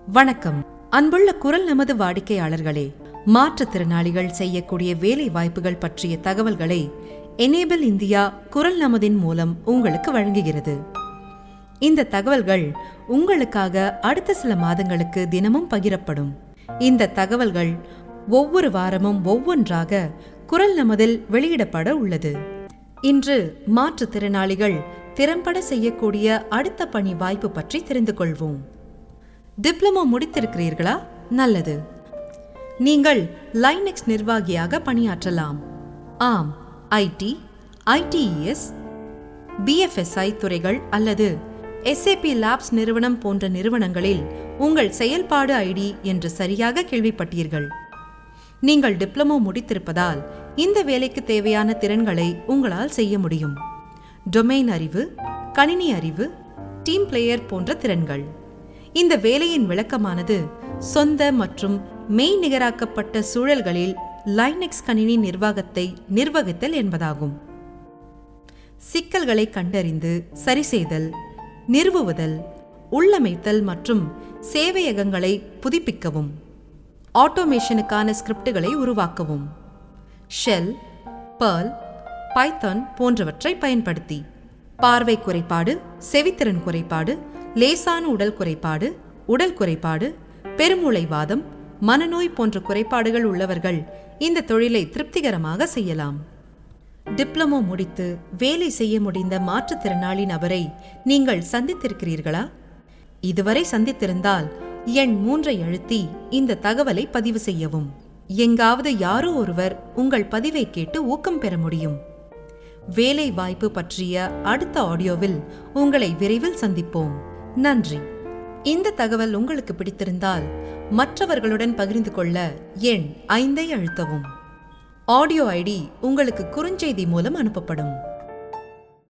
வணக்கம் அன்புள்ள குரல் நமது வாடிக்கையாளர்களே மாற்றுத்திறனாளிகள் செய்யக்கூடிய வேலை வாய்ப்புகள் பற்றிய தகவல்களை எனேபிள் இந்தியா குரல் நமதின் மூலம் உங்களுக்கு வழங்குகிறது இந்த தகவல்கள் உங்களுக்காக அடுத்த சில மாதங்களுக்கு தினமும் பகிரப்படும் இந்த தகவல்கள் ஒவ்வொரு வாரமும் ஒவ்வொன்றாக குரல் நமதில் வெளியிடப்பட உள்ளது இன்று மாற்றுத்திறனாளிகள் திறம்பட செய்யக்கூடிய அடுத்த பணி வாய்ப்பு பற்றி தெரிந்து கொள்வோம் டிப்ளமோ முடித்திருக்கிறீர்களா நல்லது நீங்கள் லைனெக்ஸ் நிர்வாகியாக பணியாற்றலாம் ஆம் ஐடி ஐடிஇஎஸ் பிஎஃப்எஸ்ஐ துறைகள் அல்லது எஸ்ஏபி லேப்ஸ் நிறுவனம் போன்ற நிறுவனங்களில் உங்கள் செயல்பாடு ஐடி என்று சரியாக கேள்விப்பட்டீர்கள் நீங்கள் டிப்ளமோ முடித்திருப்பதால் இந்த வேலைக்கு தேவையான திறன்களை உங்களால் செய்ய முடியும் டொமைன் அறிவு கணினி அறிவு டீம் பிளேயர் போன்ற திறன்கள் இந்த வேலையின் விளக்கமானது சொந்த மற்றும் மெய்நிகராக்கப்பட்ட சூழல்களில் லைனெக்ஸ் கணினி நிர்வாகத்தை நிர்வகித்தல் என்பதாகும் சிக்கல்களை கண்டறிந்து சரிசெய்தல் நிறுவுவதல் உள்ளமைத்தல் மற்றும் சேவையகங்களை புதுப்பிக்கவும் ஆட்டோமேஷனுக்கான ஸ்கிரிப்டுகளை உருவாக்கவும் ஷெல் பர்ல் பைத்தான் போன்றவற்றை பயன்படுத்தி பார்வை குறைபாடு செவித்திறன் குறைபாடு லேசான உடல் குறைபாடு உடல் குறைபாடு பெருமூளைவாதம் மனநோய் போன்ற குறைபாடுகள் உள்ளவர்கள் இந்த தொழிலை திருப்திகரமாக செய்யலாம் டிப்ளமோ முடித்து வேலை செய்ய முடிந்த மாற்றுத்திறனாளி நபரை நீங்கள் சந்தித்திருக்கிறீர்களா இதுவரை சந்தித்திருந்தால் எண் மூன்றை அழுத்தி இந்த தகவலை பதிவு செய்யவும் எங்காவது யாரோ ஒருவர் உங்கள் பதிவை கேட்டு ஊக்கம் பெற முடியும் வேலை வாய்ப்பு பற்றிய அடுத்த ஆடியோவில் உங்களை விரைவில் சந்திப்போம் நன்றி இந்த தகவல் உங்களுக்கு பிடித்திருந்தால் மற்றவர்களுடன் பகிர்ந்து கொள்ள எண் ஐந்தை அழுத்தவும் ஆடியோ ஐடி உங்களுக்கு குறுஞ்செய்தி மூலம் அனுப்பப்படும்